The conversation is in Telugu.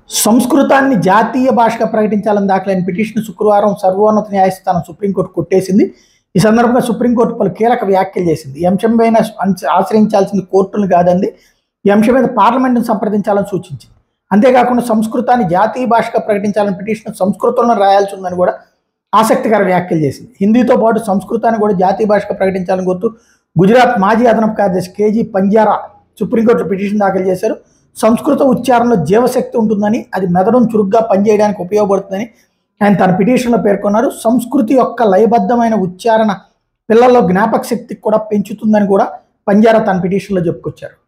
సంస్కృతాన్ని జాతీయ భాషగా ప్రకటించాలని దాఖలైన పిటిషన్ శుక్రవారం సర్వోన్నత న్యాయస్థానం సుప్రీంకోర్టు కొట్టేసింది ఈ సందర్భంగా సుప్రీంకోర్టు పలు కీలక వ్యాఖ్యలు చేసింది ఈ అంశం పైన ఆశ్రయించాల్సింది కోర్టును కాదండి ఈ అంశం మీద పార్లమెంటును సంప్రదించాలని సూచించింది అంతేకాకుండా సంస్కృతాన్ని జాతీయ భాషగా ప్రకటించాలని పిటిషన్ సంస్కృతంలో రాయాల్సి ఉందని కూడా ఆసక్తికర వ్యాఖ్యలు చేసింది హిందీతో పాటు సంస్కృతాన్ని కూడా జాతీయ భాషగా ప్రకటించాలని కోరుతూ గుజరాత్ మాజీ అదనపు కార్యదర్శి కేజీ పంజారా సుప్రీంకోర్టు పిటిషన్ దాఖలు చేశారు సంస్కృత ఉచ్చారణలో జీవశక్తి ఉంటుందని అది మెదడును చురుగ్గా పనిచేయడానికి ఉపయోగపడుతుందని ఆయన తన పిటిషన్లో పేర్కొన్నారు సంస్కృతి యొక్క లయబద్ధమైన ఉచ్చారణ పిల్లల్లో జ్ఞాపక శక్తికి కూడా పెంచుతుందని కూడా పంజారా తన పిటిషన్లో చెప్పుకొచ్చారు